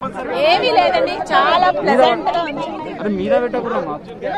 ఏమీ లేదండి చాలా ప్లెజెంట్ గా ఉంది అది మీద పెట్టకూడదు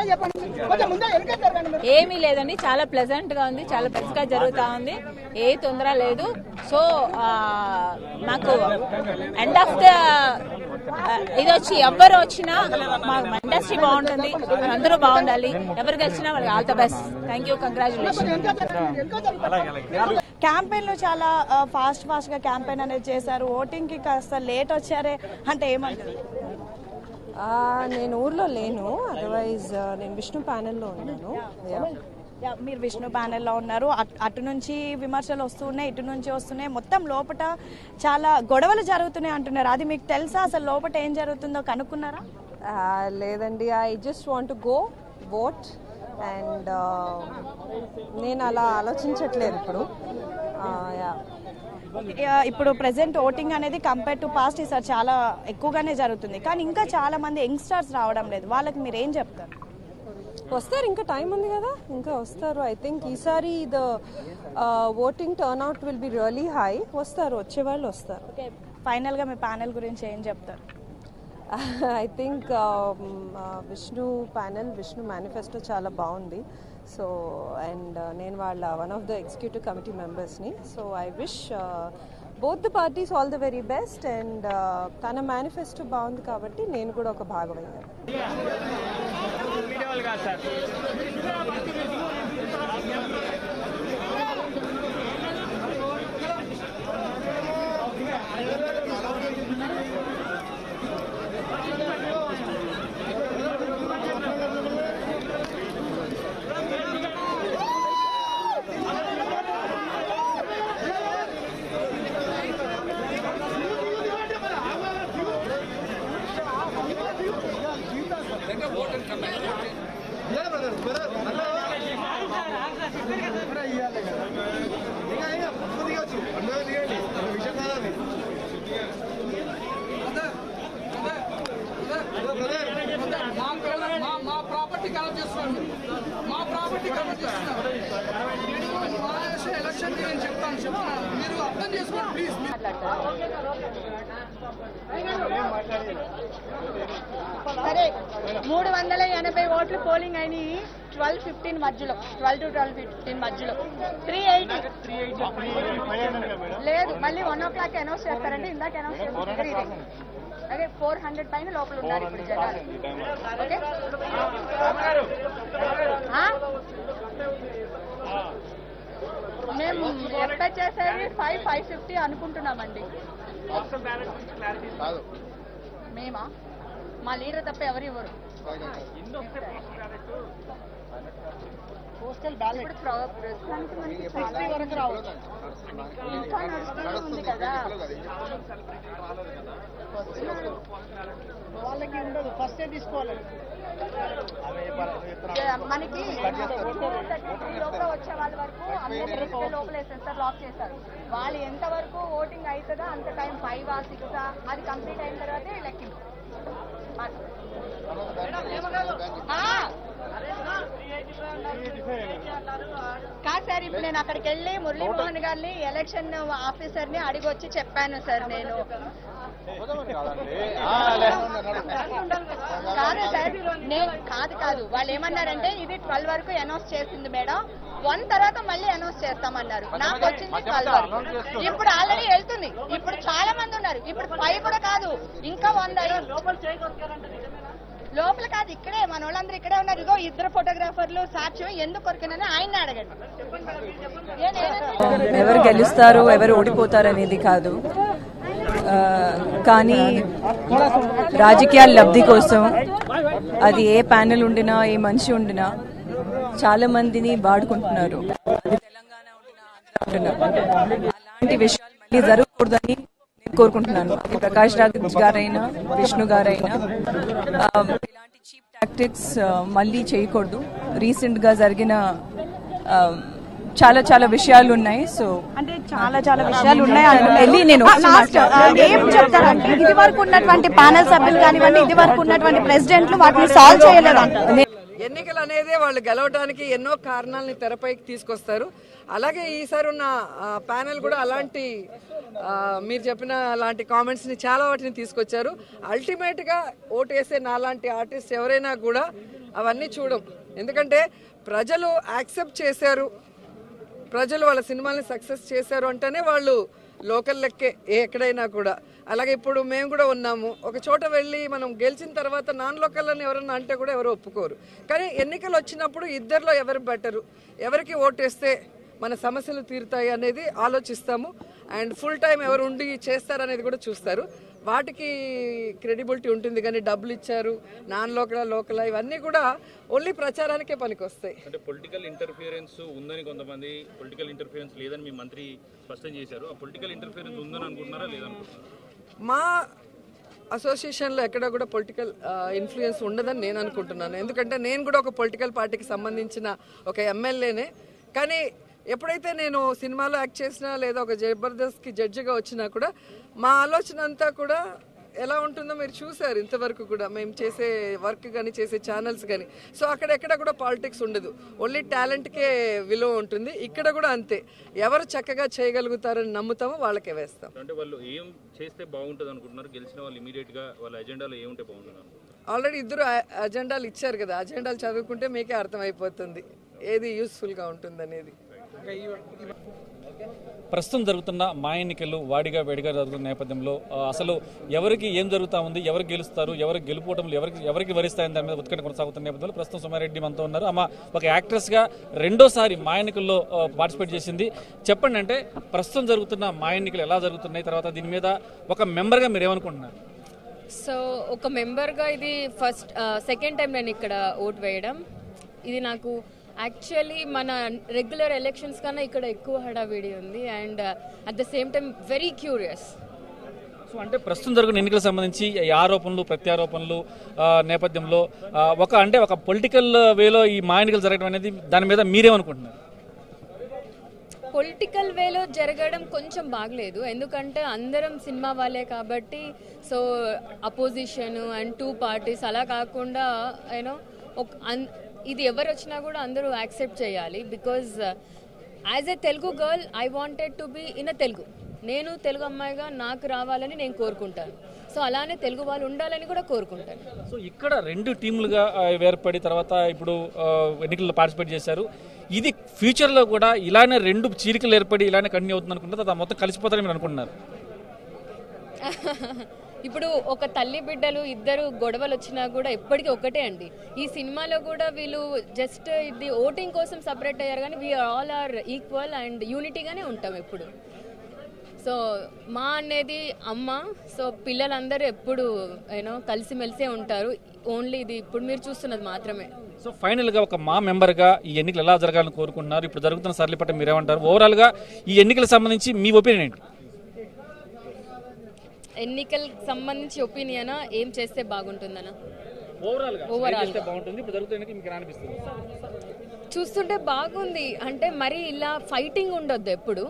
ఏమీ లేదండి చాలా ప్లెజెంట్ గా ఉంది చాలా పెద్దగా జరుగుతా ఉంది ఏ తొందర లేదు సో ఆ, మాకు ఎండ్ ఆఫ్ ద ఇది వచ్చి ఎవరు వచ్చినా మాకు ఇండస్ట్రీ బాగుంటుంది అందరూ బాగుండాలి ఎవరు గెలిచినా వాళ్ళకి all the best thank you congratulation campaign లో చాలా ఫాస్ట్ ఫాస్ట్ గా క్యాంపెయిన్ అనేది చేశారు ఓటింగ్ కి కాస్త లేట్ వచ్చారే అంటే ఏమంటారు ఆ, నేను ఊర్లో లేను అదర్వైజ్ నేను విష్ణు ప్యానెల్లో ఉన్నాను Yeah. యా, మీరు విష్ణు ప్యానెల్లో ఉన్నారు అట్- అటు నుంచి విమర్శలు వస్తున్నాయి ఇటు నుంచి వస్తున్నాయి మొత్తం లోపట చాలా గొడవలు జరుగుతున్నాయి అంటున్నారు అది మీకు తెలుసా అసలు లోపట ఏం జరుగుతుందో కనుక్కున్నారా ఆ, లేదండి I just want go vote and నేను అలా ఆలోచించట్లేదు ఇప్పుడు ఆ, yeah. యా, ఇప్పుడు ప్రెసెంట్ ఓటింగ్ అనేది కంపేర్ టు పాస్ట్ ఈసారి చాలా ఎక్కువగానే జరుగుతుంది కానీ ఇంకా చాలా మంది యంగ్స్టర్స్ రావడం లేదు వాళ్ళకి మీరు ఏం చెప్తారు వస్తారు ఇంకా టైం ఉంది కదా ఇంకా వస్తారు ఐ థింక్ ఈసారి the voting turn out will be really high వస్తారు వచ్చే వాళ్ళు వస్తారు ఓకే ఫైనల్ గా మీ ప్యానెల్ గురించి ఏం చెప్తారు I think Vishnu panel Vishnu manifesto చాలా బాగుంది సో అండ్ నేను వాళ్ళ one of the executive committee మెంబర్స్ని so I wish both the parties all the very best and తన మేనిఫెస్టో బాగుంది కాబట్టి నేను కూడా ఒక భాగమయ్యాను మా ప్రాపర్టీ కలెక్ట్ చేస్తున్నాను మా ప్రాపర్టీ కలెక్ట్ చేస్తున్నాను మహారాష్ట్ర ఎలక్షన్ నేను చెప్తాను చెప్తాను మీరు అర్థం చేసుకోండి ప్లీజ్ సరే మూడు వందల ఎనభై ఓట్లు పోలింగ్ అయినాయి ట్వెల్వ్ ఫిఫ్టీన్ మధ్యలో ట్వెల్వ్ టు ట్వెల్వ్ ఫిఫ్టీన్ మధ్యలో త్రీ ఎయిటీ లేదు మళ్ళీ వన్ ఓ క్లాక్ అనౌన్స్ చేస్తారంటే ఇందాక అనౌన్స్ చేస్తారు త్రీ అదే ఫోర్ హండ్రెడ్ పైన లోపల ఉన్నారు ఇప్పుడు జనాలు ఓకే ఆ? మేము ఎక్స్పెక్ట్ చేసేది ఫైవ్ ఫైవ్ ఫిఫ్టీ అనుకుంటున్నామండి మేమా మా లీడర్ తప్ప ఎవరు ఇవ్వరు పోస్టల్ బ్యాలెట్ ఇప్పుడు ప్ర- ప్రస్తుతానికి మనకి చాలా వరకు రావచ్చు ఇంకా నడుస్తూనే ఉంది కదా వాళ్ళకి ఉండదు ఫస్ట్ తీసుకోవాలి మనకి లోపల వచ్చే వాళ్ళ వరకు అందరూ లోపల సెన్సర్ లాక్ చేస్తారు వాళ్ళు ఎంత వరకు ఓటింగ్ అవుతుందో అంత టైం ఫైవ్ ఆ సిక్స్ అది కంప్లీట్ అయిన తర్వాతే లెక్కింపు ఆ. కాదు సార్ ఇప్పుడు నేను అక్కడికి వెళ్ళి మురళీమోహన్ గారిని ఎలక్షన్ ఆఫీసర్ ని అడిగి వచ్చి చెప్పాను సార్ నేను కాదు సార్ నేను కాదు కాదు వాళ్ళు ఏమన్నారంటే ఇది ట్వెల్వ్ వరకు అనౌన్స్ చేసింది మేడం వన్ తర్వాత మళ్ళీ అనౌన్స్ చేస్తామన్నారు నాకు వచ్చింది ట్వెల్వ్ వరకు ఇప్పుడు ఆల్రెడీ వెళ్తుంది ఇప్పుడు చాలా మంది ఉన్నారు ఇప్పుడు ఫైవ్ కూడా కాదు ఇంకా వంద లోపల కాదు ఇక్కడే మన వాళ్ళందరూ ఇక్కడే ఉన్నారు ఇగో ఇద్దరు ఫోటోగ్రాఫర్లు సాక్ష్యం ఎందుకు కొరికినని ఆయన అడగండి ఏ నేనెందుకు ఎవరు గెలుస్తారు ఎవరు ఓడిపోతారు అనేది కాదు ఆ, కానీ రాజకీయాల లబ్ధి కోసం అది ఏ ప్యానెల్ ఉండినా ఏ మనిషి ఉండినా చాలా మందిని వాడుకుంటున్నారు అది తెలంగాణ ఉండినా ఆంధ్ర ఉండినా అలాంటి విషయాలు మళ్ళీ జరగకూడదని నేను కోరుకుంటున్నాను అది ప్రకాష్ రాజ్ గారైనా విష్ణు గారైనా ఆ, ఇలాంటి చీప్ టాక్టిక్స్ మళ్ళీ చేయకూడదు రీసెంట్ గా జరిగిన ఆ, చాలా చాలా విషయాలు ఉన్నాయి సో అంటే చాలా చాలా విషయాలు ఉన్నాయి వెళ్ళి నేను ఆ, లాస్ట్ ఆ, ఏం చెప్తారంటే ఇది వరకు ఉన్నటువంటి ప్యానెల్ సభ్యులు కానివ్వండి ఇది వరకు ఉన్నటువంటి ప్రెసిడెంట్లు వాటిని సాల్వ్ చేయలేదంట ఎన్నికలు అనేది వాళ్ళు గెలవడానికి ఎన్నో కారణాలని తెరపైకి తీసుకొస్తారు అలాగే ఈసారి ఉన్న ప్యానెల్ కూడా అలాంటి ఆ, మీరు చెప్పిన అలాంటి కామెంట్స్ని చాలా వాటిని తీసుకొచ్చారు అల్టిమేట్గా ఓటు వేసే నాలాంటి ఆర్టిస్ట్ ఎవరైనా కూడా అవన్నీ చూడం ఎందుకంటే ప్రజలు యాక్సెప్ట్ చేశారు ప్రజలు వాళ్ళ సినిమాల్ని సక్సెస్ చేశారు అంటేనే వాళ్ళు లోకల్ లెక్కే ఏ ఎక్కడైనా కూడా అలాగే ఇప్పుడు మేము కూడా ఉన్నాము ఒక చోట వెళ్ళి మనం గెలిచిన తర్వాత నాన్ లోకల్ అని ఎవరన్నా అంటే కూడా ఎవరు ఒప్పుకోరు కానీ ఎన్నికలు వచ్చినప్పుడు ఇద్దరిలో ఎవరు బెటరు ఎవరికి ఓటేస్తే మన సమస్యలు తీరుతాయి అనేది ఆలోచిస్తాము అండ్ ఫుల్ టైం ఎవరు ఉండి చేస్తారనేది కూడా చూస్తారు వాటికి క్రెడిబిలిటీ ఉంటుంది కానీ డబ్బులు ఇచ్చారు నాన్ లోకల్ లోకల్ ఇవన్నీ కూడా ఓన్లీ ప్రచారానికే పనికొస్తాయి అంటే పొలిటికల్ ఇంటర్ఫియరెన్స్ ఉందని కొంతమంది పొలిటికల్ ఇంటర్ఫియరెన్స్ లేదని మీ మంత్రి స్పష్టం చేశారు ఆ పొలిటికల్ ఇంటర్ఫియరెన్స్ ఉందని అనుకుంటున్నారా లేదనుకుంటున్నారా మా అసోసియేషన్లో ఎక్కడ కూడా పొలిటికల్ ఇన్ఫ్లుయెన్స్ ఉండదని నేను అనుకుంటున్నాను ఎందుకంటే నేను కూడా ఒక పొలిటికల్ పార్టీకి సంబంధించిన ఒక ఎమ్మెల్యేనే కానీ ఎప్పుడైతే నేను సినిమాలో యాక్ట్ చేసినా లేదా ఒక జబర్దస్త్కి జడ్జిగా వచ్చినా కూడా మా ఆలోచన అంతా కూడా ఎలా ఉంటుందో మీరు చూసారు ఇంతవరకు కూడా మేము చేసే వర్క్ కానీ చేసే ఛానల్స్ కానీ సో అక్కడ ఎక్కడ కూడా పాలిటిక్స్ ఉండదు ఓన్లీ టాలెంట్కే విలువ ఉంటుంది ఇక్కడ కూడా అంతే ఎవరు చక్కగా చేయగలుగుతారని నమ్ముతామో వాళ్ళకే వేస్తాం అంటే వాళ్ళు ఏం చేస్తే బాగుంటుంది అనుకుంటున్నారు గెలిచిన వాళ్ళు ఇమీడియట్ గా వాళ్ళ ఎజెండాలో ఏముంటే బాగుంటుంది అనుకుంటున్నారు ఆల్రెడీ ఇద్దరు అ- అజెండాలు ఇచ్చారు కదా అజెండాలు చదువుకుంటే మీకే అర్థమైపోతుంది ఏది యూస్ఫుల్గా ఉంటుందనేది ప్రస్తుతం జరుగుతున్న మా ఎన్నికలు వాడిగా వేడిగా జరుగుతున్న నేపథ్యంలో ఆ, అసలు ఎవరికి ఏం జరుగుతా ఉంది ఎవరు గెలుస్తారు ఎవరు గెలుపోవటంలో ఎవరికి ఎవరికి వరిస్తాయని దాని మీద ఉత్కంఠ కొనసాగుతున్న నేపథ్యంలో ప్రస్తుతం సుమారెడ్డి మనతో ఉన్నారు అమ్మ ఒక యాక్ట్రెస్ గా రెండోసారి మా ఎన్నికల్లో పార్టిసిపేట్ చేసింది చెప్పండి అంటే ప్రస్తుతం జరుగుతున్న మా ఎన్నికలు ఎలా జరుగుతున్నాయి తర్వాత దీని మీద ఒక మెంబర్ గా మీరు ఏమనుకుంటున్నారు సో ఒక మెంబర్గా ఇది ఫస్ట్ సెకండ్ టైం నేను ఇక్కడ ఓట్ వేయడం ఇది నాకు యాక్చువల్లీ మన రెగ్యులర్ ఎలక్షన్స్ కన్నా ఇక్కడ ఎక్కువ హడావిడి ఉంది and at the same time very curious so అంటే ప్రస్తుతం జరుగుతున్న ఎన్నికలకు సంబంధించి ఈ ఆరోపణలు ప్రత్యారోపణలు ఆ, నేపథ్యంలో ఆ, ఒక అంటే ఒక పొలిటికల్ వేలో ఈ మా ఎన్నికలు జరగడం అనేది దాని మీద మీరేమనుకుంటున్నారు పొలిటికల్ వేలో జరగడం కొంచెం బాగలేదు ఎందుకంటే అందరం సినిమా వాళ్ళే కాబట్టి so opposition and two parties అలా కాకుండా యూనో ఒక అన్- ఇది ఎవరు వచ్చినా కూడా అందరూ యాక్సెప్ట్ చేయాలి because as a Telugu girl I wanted to be in a Telugu నేను తెలుగు అమ్మాయిగా నాకు రావాలని నేను కోరుకుంటాను సో అలానే తెలుగు వాళ్ళు ఉండాలని కూడా కోరుకుంటాను సో ఇక్కడ రెండు టీములుగా ఆ, ఏర్పడి తర్వాత ఇప్పుడు ఆ, ఎన్నికల్లో పార్టిసిపేట్ చేశారు ఇది ఫ్యూచర్లో కూడా ఇలానే రెండు చీలికలు ఏర్పడి ఇలానే కంటిన్యూ అవుతుంది అనుకుంటారు తర్వాత మొత్తం కలిసిపోతారని మీరు అనుకుంటున్నారు ఇప్పుడు ఒక తల్లి బిడ్డలు ఇద్దరు గొడవలు వచ్చినా కూడా ఎప్పటికీ ఒకటే అండి ఈ సినిమాలో కూడా వీళ్ళు జస్ట్ ఇది ఓటింగ్ కోసం సపరేట్ అయ్యారు కానీ we all are equal and యూనిటీగానే ఉంటాం ఎప్పుడు సో మా అనేది అమ్మ సో పిల్లలందరూ ఎప్పుడు యూనో కలిసిమెలిసే ఉంటారు ఓన్లీ ఇది ఇప్పుడు మీరు చూస్తున్నది మాత్రమే సో ఫైనల్గా ఒక మా మెంబర్గా ఈ ఎన్నికలు ఎలా జరగాలని కోరుకుంటున్నారు ఇప్పుడు జరుగుతున్న సరళి పట్ల మీరేమంటారు ఓవరాల్గా ఈ ఎన్నికలకు సంబంధించి మీ ఒపీనియన్ ఏంటి ఎన్నికలకు సంబంధించి ఒపీనియనా ఏం చేస్తే బాగుంటుందనా ఓవరాల్గా Overall చేస్తే బాగుంటుంది ఇప్పుడు జరుగుతున్న ఎన్నికలు మీకు ఎలా అనిపిస్తుంది చూస్తుంటే బాగుంది అంటే మరి ఇలా ఫైటింగ్ ఉండొద్దు ఎప్పుడు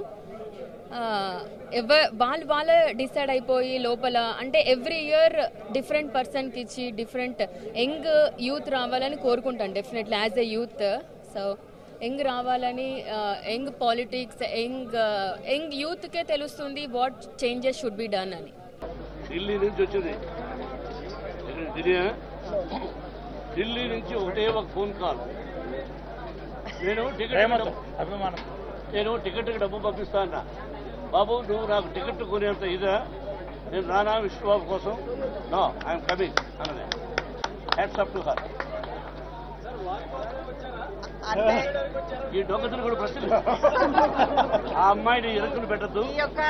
ఎవ వాళ్ళు వాళ్ళే డిసైడ్ అయిపోయి లోపల అంటే ఎవ్రీ ఇయర్ డిఫరెంట్ పర్సన్కి ఇచ్చి డిఫరెంట్ యంగ్ యూత్ రావాలని కోరుకుంటాను definitely as a youth so young రావాలని యంగ్ పాలిటిక్స్ యంగ్ యంగ్ యూత్కే తెలుస్తుంది what changes should be done అని ఢిల్లీ నుంచి వచ్చింది ఇక్కడ ఢిల్లీ ఢిల్లీ నుంచి ఒకటే ఒక ఫోన్ కాల్ నేను టికెట్ అభిమానం నేను టికెట్కి డబ్బు పంపిస్తా అన్నా బాబు నువ్వు నాకు టికెట్ కొనేంత ఇదా నేను రానా విష్ణుబాబు కోసం నో ఐఎమ్ కమింగ్ అన్నది హ్యాట్స్ అప్ టు హర్ ఈ దొంగతను కూడా ప్రశ్న లేదు. ఆ అమ్మాయిని ఎరుకులు పెట్టద్దు ఈ యొక్క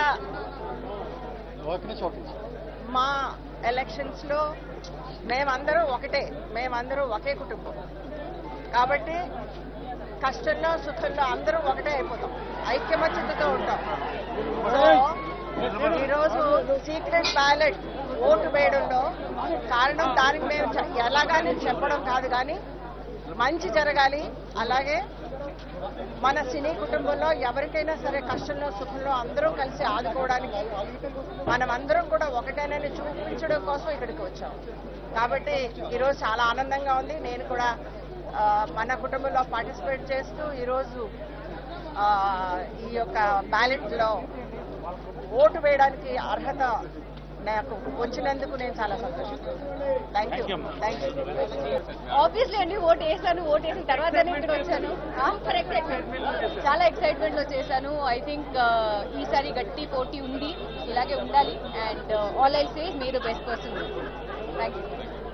మా ఎలక్షన్స్ లో మేమందరూ ఒకటే మేమందరూ ఒకే కుటుంబం కాబట్టి కష్టంలో సుఖంలో అందరూ ఒకటే అయిపోతాం ఐక్యమత్యతతో ఉంటాం సో ఈరోజు సీక్రెట్ బ్యాలెట్ ఓటు వేయడంలో కారణం దానికి మేము చె- ఎలాగానే చెప్పడం కాదు కానీ మంచి జరగాలి అలాగే మన సినీ కుటుంబంలో ఎవరికైనా సరే కష్టంలో సుఖంలో అందరూ కలిసి ఆదుకోవడానికి మనం అందరం కూడా ఒకటేనని చూపించడం కోసం ఇక్కడికి వచ్చాం కాబట్టి ఈరోజు చాలా ఆనందంగా ఉంది నేను కూడా ఆ, మన కుటుంబంలో పార్టిసిపేట్ చేస్తూ ఈరోజు ఆ, ఈ యొక్క బ్యాలెట్ లో ఓటు వేయడానికి అర్హత నాకు వచ్చినందుకు నేను చాలా సంతోషిస్తున్నాను thank you thank you obviously అండి ఓట్ వేసాను ఓట్ వేసిన తర్వాతనే ఇక్కడ వచ్చాను ఫర్ ఎక్సైట్మెంట్ చాలా ఎక్సైట్మెంట్ లో చేశాను ఐ థింక్ ఈసారి గట్టి పోటీ ఉంది ఇలాగే ఉండాలి and all I say may the best person thank you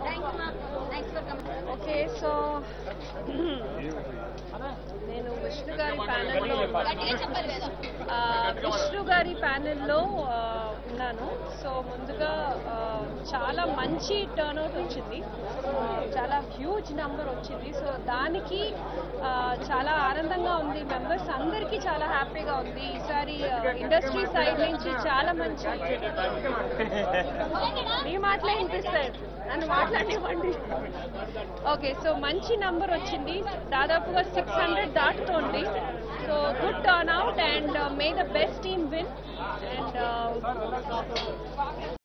okay so నేను విష్ణు గారి ప్యానెల్లో ఆ, విష్ణు గారి ప్యానెల్లో ఆ, ఉన్నాను సో ముందుగా ఆ, చాలా మంచి టర్న్ అవుట్ వచ్చింది ఆ, చాలా హ్యూజ్ నెంబర్ వచ్చింది సో దానికి ఆ, చాలా ఆనందంగా ఉంది మెంబర్స్ అందరికీ చాలా హ్యాపీగా ఉంది ఈసారి ఇండస్ట్రీ సైడ్ నుంచి చాలా మంచి మీ మాటలే వినిపిస్తాయి నన్ను మాట్లాడివ్వండి ఓకే సో మంచి నంబర్ వచ్చింది దాదాపుగా సిక్స్ హండ్రెడ్ దాటుతోంది so good turn out and may the best team win and